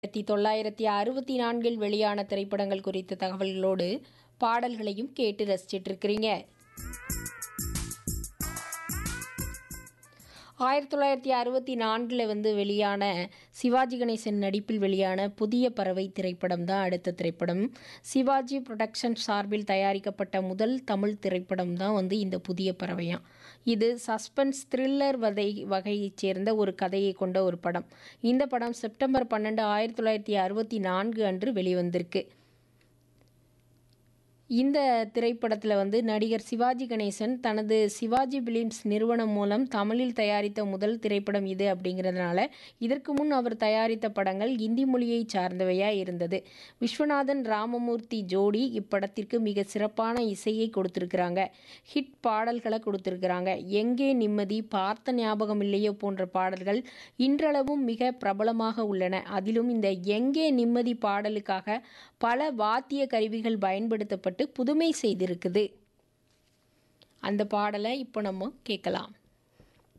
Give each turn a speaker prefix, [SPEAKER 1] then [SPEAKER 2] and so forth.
[SPEAKER 1] ஆயிரத்தி தொள்ளாயிரத்தி அறுபத்தி நான்கில் வெளியான திரைப்படங்கள் குறித்த தகவல்களோடு பாடல்களையும் கேட்டு ரசிச்சிட்டு இருக்கிறீங்க ஆயிரத்தி தொள்ளாயிரத்தி அறுபத்தி நான்கில் வந்து வெளியான சிவாஜி கணேசன் நடிப்பில் வெளியான புதிய பறவை திரைப்படம் தான் அடுத்த திரைப்படம் சிவாஜி புரொடக்ஷன் சார்பில் தயாரிக்கப்பட்ட முதல் தமிழ் திரைப்படம் தான் வந்து இந்த புதிய பறவையாம் இது சஸ்பென்ஸ் த்ரில்லர் வகை வகையைச் சேர்ந்த ஒரு கதையை கொண்ட ஒரு படம் இந்த படம் செப்டம்பர் பன்னெண்டு ஆயிரத்தி தொள்ளாயிரத்தி அறுபத்தி நான்கு அன்று வெளிவந்திருக்கு இந்த திரைப்படத்தில் வந்து நடிகர் சிவாஜி கணேசன் தனது சிவாஜி பிலிம்ஸ் நிறுவனம் மூலம் தமிழில் தயாரித்த முதல் திரைப்படம் இது அப்படிங்கிறதுனால இதற்கு முன் அவர் தயாரித்த படங்கள் இந்தி மொழியை சார்ந்தவையாக இருந்தது விஸ்வநாதன் ராமமூர்த்தி ஜோடி இப்படத்திற்கு மிக சிறப்பான இசையை கொடுத்துருக்குறாங்க ஹிட் பாடல்களை கொடுத்துருக்குறாங்க எங்கே நிம்மதி பார்த்த ஞாபகம் இல்லையோ போன்ற பாடல்கள் இன்றளவும் மிக பிரபலமாக உள்ளன அதிலும் இந்த எங்கே நிம்மதி பாடலுக்காக பல வாத்திய கருவிகள் பயன்படுத்தப்பட்டு புதுமை செய்திருக்குது அந்த பாடலை இப்போ நம்ம கேட்கலாம்